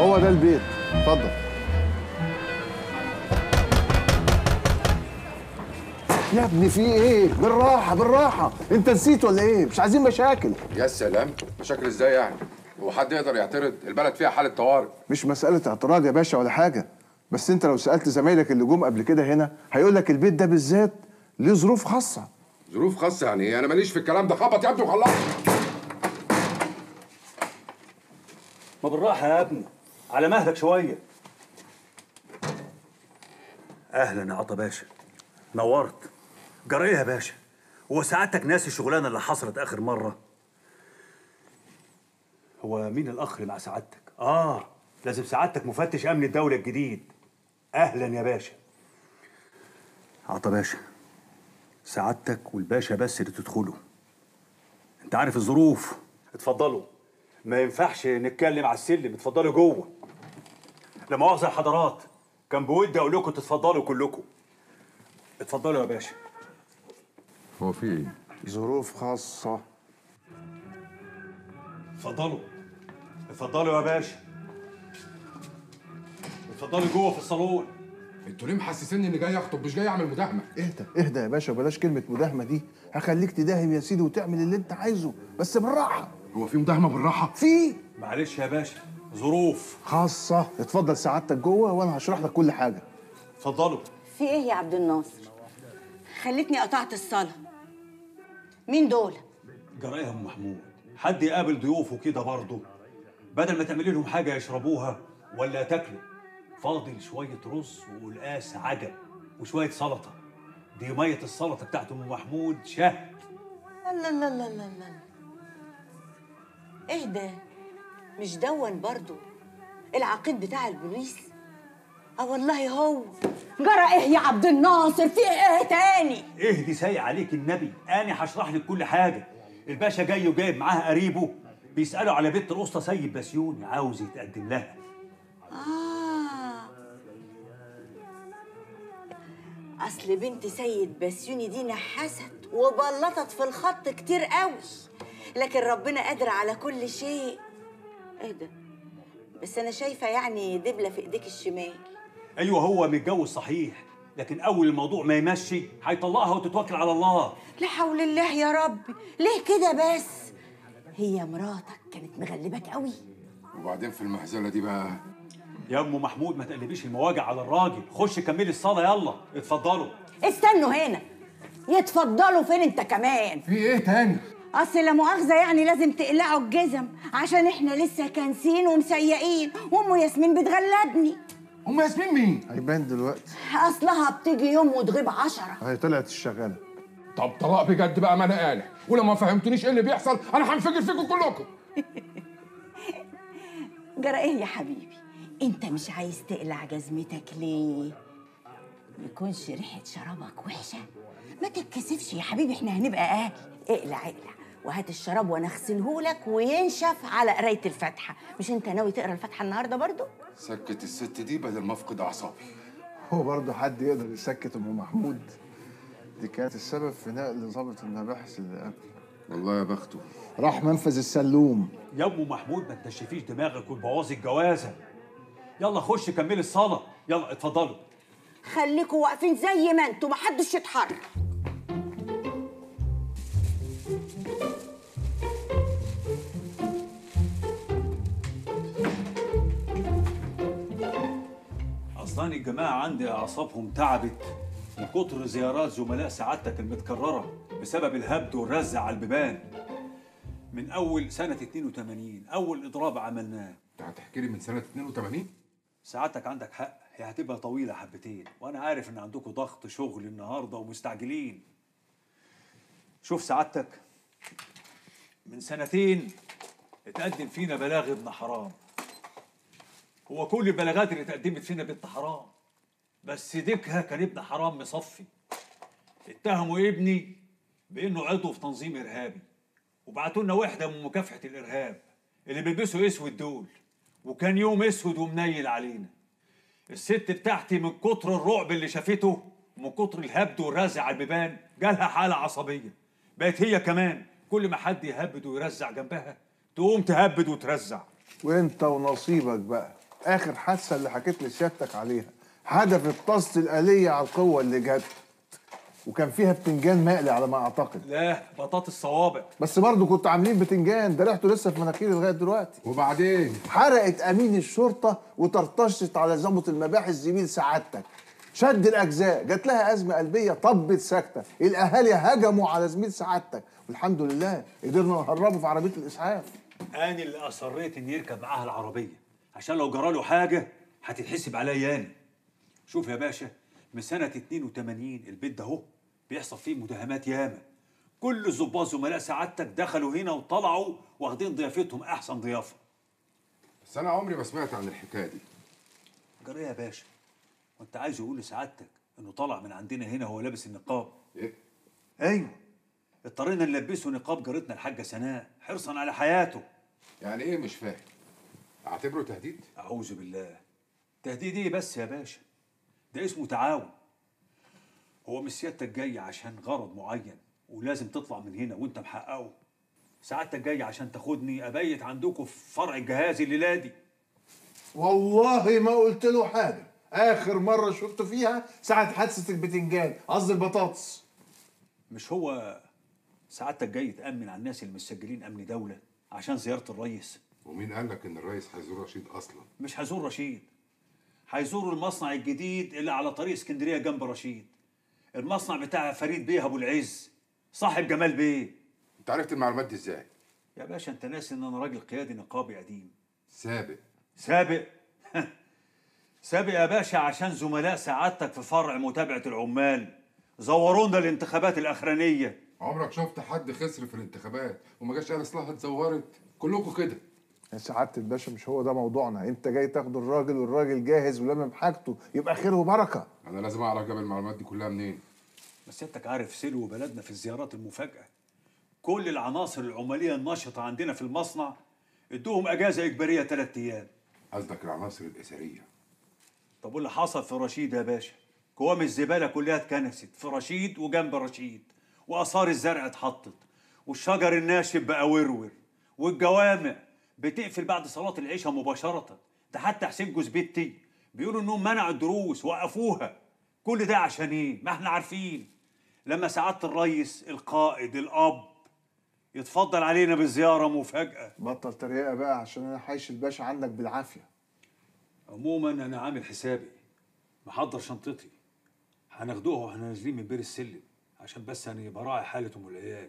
هو ده البيت اتفضل يا ابني في ايه بالراحه بالراحه انت نسيت ولا ايه مش عايزين مشاكل يا سلام مشاكل ازاي يعني هو حد يقدر يعترض البلد فيها حاله طوارئ مش مساله اعتراض يا باشا ولا حاجه بس انت لو سالت زمايلك اللي جم قبل كده هنا هيقول لك البيت ده بالذات ليه ظروف خاصه ظروف خاصه يعني ايه انا ماليش في الكلام ده خبط يا ابني وخلص ما بالراحة يا ابني على مهلك شوية أهلا يا عطا باشا نورت جرى إيه يا باشا هو سعادتك ناسي الشغلانة اللي حصلت آخر مرة هو مين الأخ اللي مع سعادتك؟ آه لازم سعادتك مفتش أمن الدولة الجديد أهلا يا باشا عطا باشا سعادتك والباشا بس اللي تدخلوا انت عارف الظروف اتفضلوا ما ينفعش نتكلم على السلم اتفضلوا جوه لا مؤاخذه يا حضرات كان بودي اقول لكم تتفضلوا كلكم اتفضلوا يا باشا هو في ايه ظروف خاصه اتفضلوا اتفضلوا يا باشا اتفضلوا جوه في الصالون انتوا ليه محسسيني اني جاي اخطب مش جاي اعمل مداهمه اهدى اهدى يا باشا وبلاش كلمه مداهمه دي هخليك تداهم يا سيدي وتعمل اللي انت عايزه بس بالراحه هو في مداهمه بالراحه في معلش يا باشا ظروف خاصه اتفضل سعادتك جوه وانا هشرح لك كل حاجه اتفضلوا في ايه يا عبد الناصر خلتني قطعت الصلاة مين دول جرى ايه يا ام محمود حد يقابل ضيوفه كده برضه بدل ما تعملي لهم حاجه يشربوها ولا تاكلوا فاضل شويه رز وقلقاس عجب وشويه سلطه دي ميه السلطه بتاعت ام محمود شهد لا لا لا لا لا لا ايه ده مش دون برضو العقيد بتاع البوليس اه والله هو جرى ايه يا عبد الناصر في ايه تاني ايه دي سايق عليك النبي انا هشرح لك كل حاجه الباشا جاي وجايب معاه قريبه بيسالوا على بنت الاسطى سيد بسيوني عاوز يتقدم لها آه أصل بنت سيد بسيوني دي نحست وبلطت في الخط كتير قوي لكن ربنا قادر على كل شيء ايه ده بس أنا شايفة يعني دبلة في إيديك الشمال ايوه هو متجوز صحيح لكن اول الموضوع ما يمشي هيطلقها وتتوكل على الله لا حول الله يا ربي ليه كده بس هي مراتك كانت مغلبك قوي وبعدين في المهزله دي بقى يا ام محمود ما تقلبيش المواجع على الراجل خش كملي الصلاه يلا اتفضلوا استنوا هنا يتفضلوا فين انت كمان في ايه تاني اصل لا مؤاخذه يعني لازم تقلعوا الجزم عشان احنا لسه كانسين ومسيقين وام ياسمين بتغلبني ام ياسمين مين هيبان دلوقتي اصلها بتيجي يوم وتغيب عشرة هي طلعت الشغاله طب طلاق بجد بقى ما انا قالع ولو ما فهمتونيش ايه اللي بيحصل انا هنفجر فيكم كلكم جرى ايه يا حبيبي انت مش عايز تقلع جزمتك ليه يكونش ريحه شرابك وحشه ما تتكسفش يا حبيبي احنا هنبقى اهل اقلع اقلع وهات الشراب وانا اغسلهولك وينشف على قرايه الفاتحه مش انت ناوي تقرا الفاتحه النهارده برضو سكت الست دي بدل ما افقد اعصابي هو برضه حد يقدر يسكت ام محمود دي كانت السبب في نقل ضابط المباحث اللي قبل والله يا بخته راح منفذ السلوم يا ام محمود ما تنشفيش دماغك وتبوظي الجوازه يلا خش كملي الصلاه يلا اتفضلوا خليكوا واقفين زي ما انتوا محدش يتحرك اصلا الجماعه عندي اعصابهم تعبت من كتر زيارات زملاء سعادتك المتكرره بسبب الهبد والرزع على البيبان من اول سنه 82 اول اضراب عملناه انت هتحكي لي من سنه 82 سعادتك عندك حق هي هتبقى طويله حبتين وانا عارف ان عندكم ضغط شغل النهارده ومستعجلين شوف سعادتك من سنتين اتقدم فينا بلاغ ابن حرام هو كل البلاغات اللي اتقدمت فينا بنت حرام بس ديكها كان ابن حرام مصفي اتهموا ابني بانه عضو في تنظيم ارهابي وبعتوا لنا وحده من مكافحه الارهاب اللي بيلبسوا اسود دول وكان يوم اسود ومنيل علينا الست بتاعتي من كتر الرعب اللي شافته ومن كتر الهبد والرزع على البيبان جالها حاله عصبيه بقت هي كمان كل ما حد يهبد ويرزع جنبها تقوم تهبد وترزع وانت ونصيبك بقى اخر حادثه اللي حكيت لسيادتك عليها حدفت طاسه الاليه على القوه اللي جت وكان فيها بتنجان مقلي على ما اعتقد لا بطاطس صوابع بس برضه كنتوا عاملين بتنجان ده ريحته لسه في مناخيري لغايه دلوقتي وبعدين حرقت امين الشرطه وطرطشت على ضابط المباحث زميل سعادتك شد الاجزاء جات لها ازمه قلبيه طبت ساكته الاهالي هجموا على زميل سعادتك والحمد لله قدرنا نهربه في عربيه الاسعاف انا اللي اصريت اني يركب معاها العربيه عشان لو جراله حاجه هتتحسب عليا انا شوف يا باشا من سنه 82 البيت ده اهو بيحصل فيه مداهمات ياما كل الظباط زملاء سعادتك دخلوا هنا وطلعوا واخدين ضيافتهم احسن ضيافه بس انا عمري ما سمعت عن الحكايه دي جرى إيه يا باشا وانت عايز يقول لسعادتك انه طلع من عندنا هنا وهو لابس النقاب ايه ايوه اضطرينا نلبسه نقاب جارتنا الحاجه سناء حرصا على حياته يعني ايه مش فاهم اعتبره تهديد أعوذ بالله تهديد إيه بس يا باشا ده اسمه تعاون هو مش سيادتك جاي عشان غرض معين ولازم تطلع من هنا وانت محققه سعادتك جاي عشان تاخدني ابيت عندكم في فرع الجهاز الليله دي والله ما قلت له حاجه اخر مره شفته فيها ساعه حادثه البتنجان قصدي البطاطس مش هو سعادتك جاي تامن على الناس المسجلين امن دوله عشان زياره الرئيس ومين قال لك ان الرئيس هيزور رشيد اصلا مش هيزور رشيد هيزور المصنع الجديد اللي على طريق اسكندريه جنب رشيد المصنع بتاع فريد بيه ابو العز صاحب جمال بيه انت عرفت المعلومات دي ازاي يا باشا انت ناسي ان انا راجل قيادي نقابي قديم سابق سابق سابق يا باشا عشان زملاء سعادتك في فرع متابعه العمال زورونا الانتخابات الاخرانيه عمرك شفت حد خسر في الانتخابات وما جاش قال اصلها اتزورت كلكم كده يا سعاده الباشا مش هو ده موضوعنا انت جاي تاخد الراجل والراجل جاهز ولمم حاجته يبقى خير وبركه انا لازم اعرف جاب المعلومات دي كلها منين بس انتك عارف سلو بلدنا في الزيارات المفاجاه كل العناصر العماليه النشطه عندنا في المصنع ادوهم اجازه اجباريه ثلاث ايام قصدك العناصر الاثريه طب واللي حصل في رشيد يا باشا كوام الزباله كلها اتكنست في رشيد وجنب رشيد واثار الزرع اتحطت والشجر الناشف بقى ورور والجوامع بتقفل بعد صلاه العشاء مباشره ده حتى حسين جوز بيتي بيقولوا انهم منعوا الدروس وقفوها كل ده عشان ايه ما احنا عارفين لما سعاده الريس القائد الاب يتفضل علينا بزياره مفاجاه بطل تريقه بقى عشان انا حايش الباشا عنك بالعافيه عموما انا عامل حسابي محضر شنطتي هناخدوها واحنا نازلين من بير السلم عشان بس يعني براعي حالة ام العيال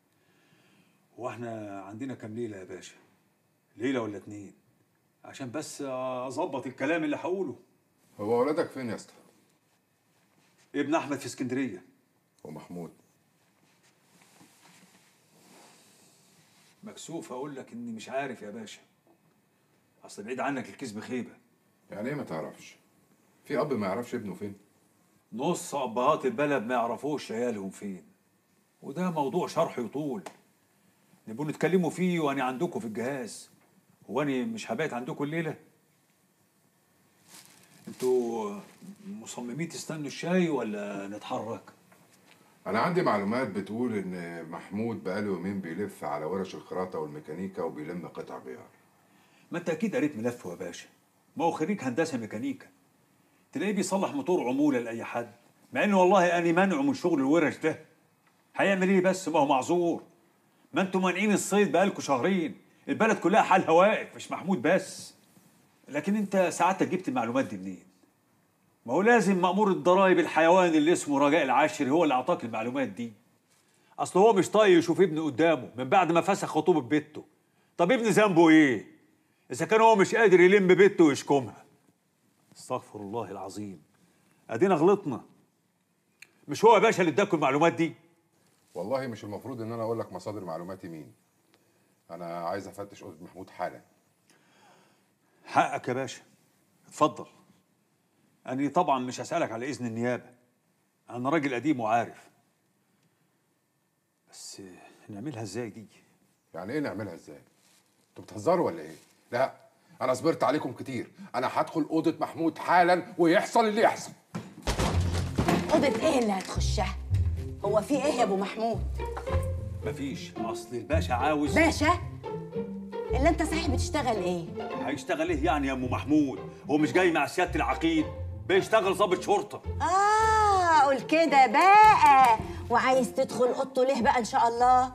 واحنا عندنا كام ليله يا باشا ليله ولا اتنين عشان بس اظبط الكلام اللي هقوله هو ولادك فين يا اسطى ابن احمد في اسكندريه ومحمود مكسوف اقول لك اني مش عارف يا باشا اصل بعيد عنك الكذب خيبه يعني ايه ما تعرفش في اب ما يعرفش ابنه فين نص ابهات البلد ما يعرفوش عيالهم فين وده موضوع شرح يطول نبقوا نتكلموا فيه وانا عندكم في الجهاز هو انا مش هبات عندكم الليله انتوا مصممين تستنوا الشاي ولا نتحرك انا عندي معلومات بتقول ان محمود بقاله يومين بيلف على ورش الخراطه والميكانيكا وبيلم قطع غيار ما انت اكيد قريت ملفه يا باشا ما هو خريج هندسه ميكانيكا تلاقيه بيصلح موتور عموله لاي حد مع ان والله انا مانعه من شغل الورش ده هيعمل ايه بس ما هو معذور ما انتوا مانعين الصيد بقالكوا شهرين البلد كلها حالها واقف مش محمود بس لكن انت ساعتك جبت المعلومات دي منين ما هو لازم مأمور الضرايب الحيوان اللي اسمه رجاء العاشري هو اللي اعطاك المعلومات دي اصل هو مش طايق يشوف ابنه قدامه من بعد ما فسخ خطوبه بيته طب ابن ذنبه ايه اذا كان هو مش قادر يلم بيته ويشكمها استغفر الله العظيم ادينا غلطنا مش هو يا باشا اللي اداكم المعلومات دي والله مش المفروض ان انا اقول لك مصادر معلوماتي مين انا عايز افتش اوضه محمود حالا حقك يا باشا اتفضل أنا طبعا مش هسألك على إذن النيابة أنا راجل قديم وعارف بس نعملها إزاي دي؟ يعني ايه نعملها ازاي انتوا بتهزروا ولا ايه لا انا صبرت عليكم كتير انا هدخل اوضه محمود حالا ويحصل اللي يحصل اوضه ايه اللي هتخشها هو في ايه يا ابو محمود مفيش أصل الباشا عاوز باشا اللي انت صحيح بتشتغل ايه هيشتغل ايه يعني يا ام محمود هو مش جاي مع سياده العقيد بيشتغل ضابط شرطه اه قول كده بقى وعايز تدخل اوضته ليه بقى ان شاء الله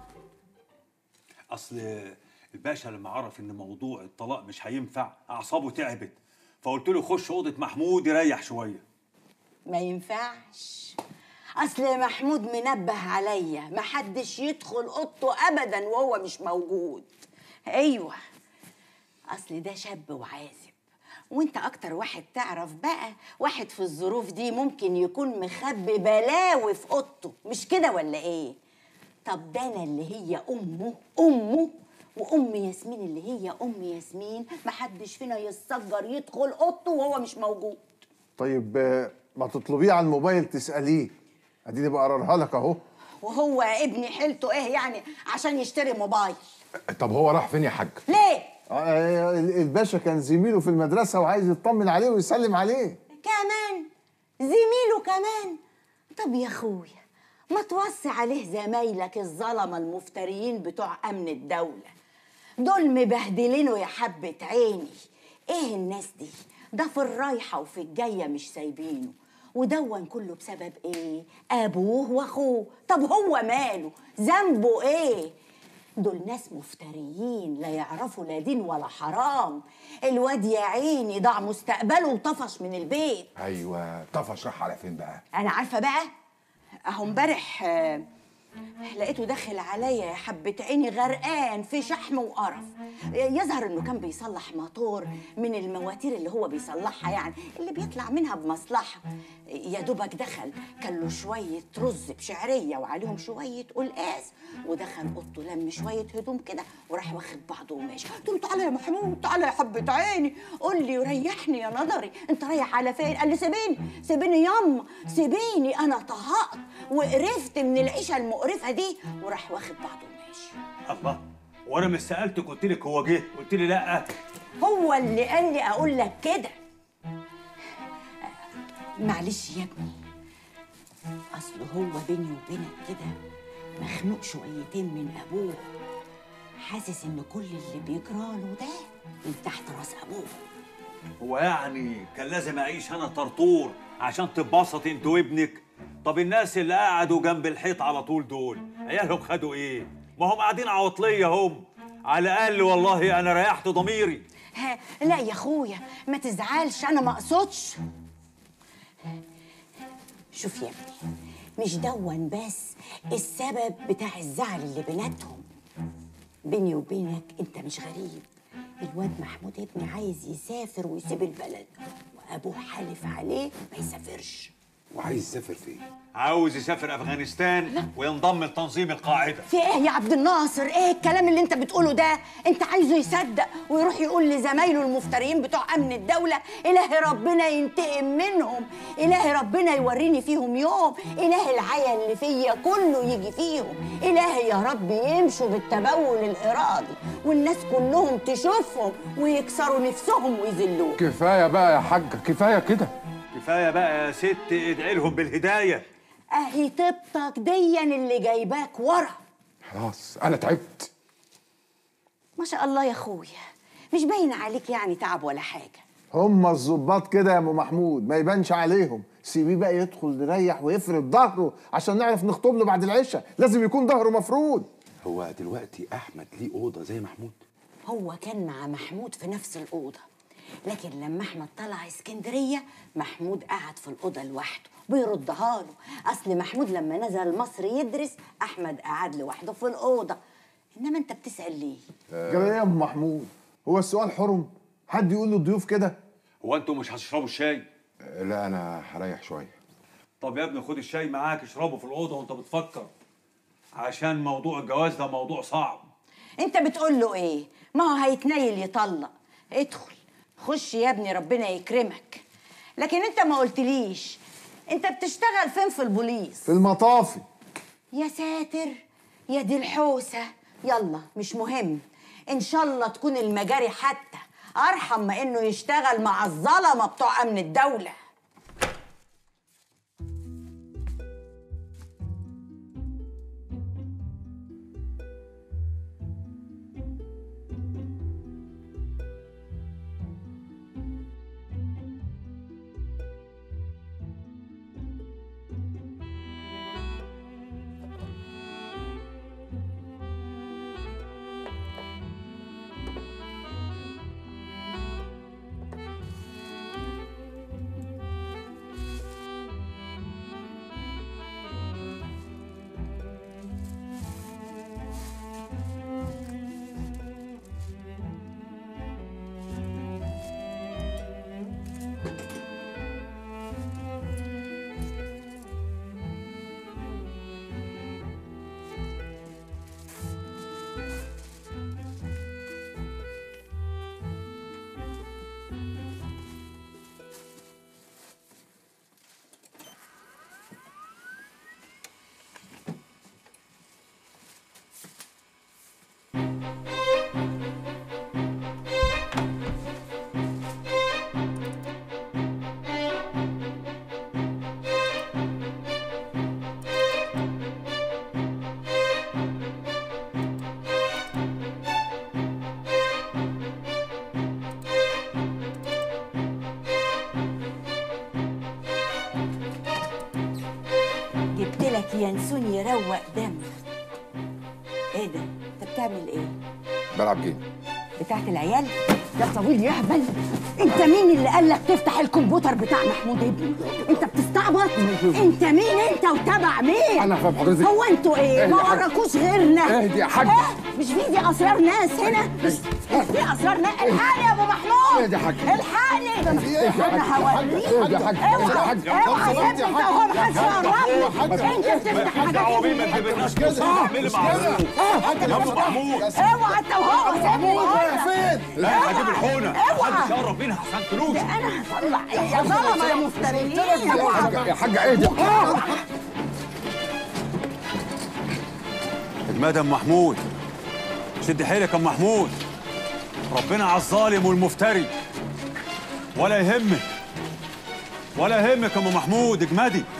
اصل الباشا لما عرف ان موضوع الطلاق مش هينفع اعصابه تعبت فقلت له خش اوضه محمود يريح شويه ما ينفعش اصل محمود منبه عليا محدش يدخل اوضته ابدا وهو مش موجود ايوه اصل ده شاب وعازب وانت اكتر واحد تعرف بقى واحد في الظروف دي ممكن يكون مخبي بلاوي في اوضته مش كده ولا ايه طب ده انا اللي هي امه امه وام ياسمين اللي هي ام ياسمين محدش فينا يتسجر يدخل اوضته وهو مش موجود طيب آه، ما تطلبيه على الموبايل تساليه اديني بقررها لك اهو وهو ابني حيلته ايه يعني عشان يشتري موبايل طب هو راح فين يا حاج ليه آه، ال- الباشا كان زميله في المدرسه وعايز يطمن عليه ويسلم عليه كمان زميله كمان طب يا اخويا ما توصي عليه زمايلك الظلمه المفتريين بتوع امن الدوله دول مبهدلينه يا حبه عيني ايه الناس دي ده في الرايحه وفي الجايه مش سايبينه ودون كله بسبب ايه ابوه واخوه طب هو ماله ذنبه ايه دول ناس مفتريين لا يعرفوا لا دين ولا حرام الواد يا عيني ضاع مستقبله وطفش من البيت ايوه طفش راح على فين بقى انا عارفه بقى اهو امبارح آه، لقيته داخل عليا يا حبة عيني غرقان في شحم وقرف يظهر انه كان بيصلح موتور من المواتير اللي هو بيصلحها يعني اللي بيطلع منها بمصلحة يا دوبك دخل كان له شوية رز بشعرية وعليهم شوية قلقاس ودخل اوضته لم شوية هدوم كده وراح واخد بعضه وماشي قلت له تعالى يا محمود تعالى يا حبة عيني قول لي وريحني يا نظري انت رايح على فين قال لي سيبيني سيبيني ياما سيبيني انا طهقت وقرفت من العيشه المقرفه دي وراح واخد بعضه وماشي الله وانا مش سالتك قلت لك هو جه قلت لي لا هو اللي قال لي اقول لك كده معلش يا ابني اصل هو بيني وبينك كده مخنوق شويتين من ابوه حاسس ان كل اللي بيجراله ده من تحت راس ابوه هو يعني كان لازم اعيش انا طرطور عشان تتبسط انت وابنك طب الناس اللي قعدوا جنب الحيط على طول دول عيالهم خدوا ايه ما هم قاعدين عواطليه هم على الاقل والله انا ريحت ضميري ها لا يا اخويا ما تزعلش انا ما اقصدش شوف يا ابني مش دون بس السبب بتاع الزعل اللي بيناتهم بيني وبينك انت مش غريب الواد محمود ابني عايز يسافر ويسيب البلد وابوه حالف عليه ما يسافرش وعايز يسافر فين عاوز يسافر افغانستان وينضم لتنظيم القاعده في ايه يا عبد الناصر ايه الكلام اللي انت بتقوله ده انت عايزه يصدق ويروح يقول لزمايله المفترين بتوع امن الدوله الهي ربنا ينتقم منهم الهي ربنا يوريني فيهم يوم الهي العيا اللي فيا كله يجي فيهم الهي يا رب يمشوا بالتبول الارادي والناس كلهم تشوفهم ويكسروا نفسهم ويذلوهم كفايه بقى يا حاج كفايه كده كفايه بقى يا ست ادعي لهم بالهدايه اهي طيبتك ديا اللي جايباك ورا خلاص انا تعبت ما شاء الله يا اخويا مش باين عليك يعني تعب ولا حاجه هم الظباط كده يا ام محمود ما يبانش عليهم سيبيه بقى يدخل يريح ويفرد ظهره عشان نعرف نخطب له بعد العشاء لازم يكون ظهره مفرود هو دلوقتي احمد ليه اوضه زي محمود هو كان مع محمود في نفس الأوضة لكن لما أحمد طلع اسكندرية محمود قعد في الأوضة لوحده بيردها له أصل محمود لما نزل مصر يدرس أحمد قعد لوحده في الأوضة إنما أنت بتسأل ليه؟ جرى ايه يا ام محمود هو السؤال حرم حد يقول للضيوف كده هو انتوا مش هتشربوا الشاي لا انا هريح شويه طب يا ابني خد الشاي معاك اشربه في الاوضه وانت بتفكر عشان موضوع الجواز ده موضوع صعب أنت بتقول له إيه؟ ما هو هيتنيل يطلق ادخل خش يا ابني ربنا يكرمك لكن أنت ما قلتليش أنت بتشتغل فين في البوليس؟ في المطافي يا ساتر يا دي الحوسة يلا مش مهم إن شاء الله تكون المجاري حتى أرحم ما إنه يشتغل مع الظلمة بتوع أمن الدولة ينسون يروق دم ايه ده انت بتعمل ايه بلعب جيم بتاعت العيال ده طويل يهبل انت مين اللي قال لك تفتح الكمبيوتر بتاع محمود ابني انت بتستعبط انت مين انت وتبع مين أنا فاهم حضرتك. هو انتوا ايه اهدي ما يا حاج. وراكوش غيرنا اهدي يا حاج. اه؟ مش في دي اسرار ناس هنا مش مش في اسرار ناس الحقني يا ابو محمود اهدي يا حاج. الحقني انا هوريك اهدي يا حاج اهدي يا حاج اوعى سيبني انت وهو محدش يقرب انت بتفتح حاجات دعوه بيه ما تجيبلناش قصه اعملي معروف يا ابو محمود اوعى انت وهو سيبني فين لا هجيب الحونه اوعى. محدش يقرب منها عشان فلوس ده انا هطلع يا ظلمه يا مفترين يا حاج اهدي المدام محمود شد حيلك يا ام محمود ربنا على الظالم والمفتري ولا يهمك ولا يهمك يا ام محمود اجمدي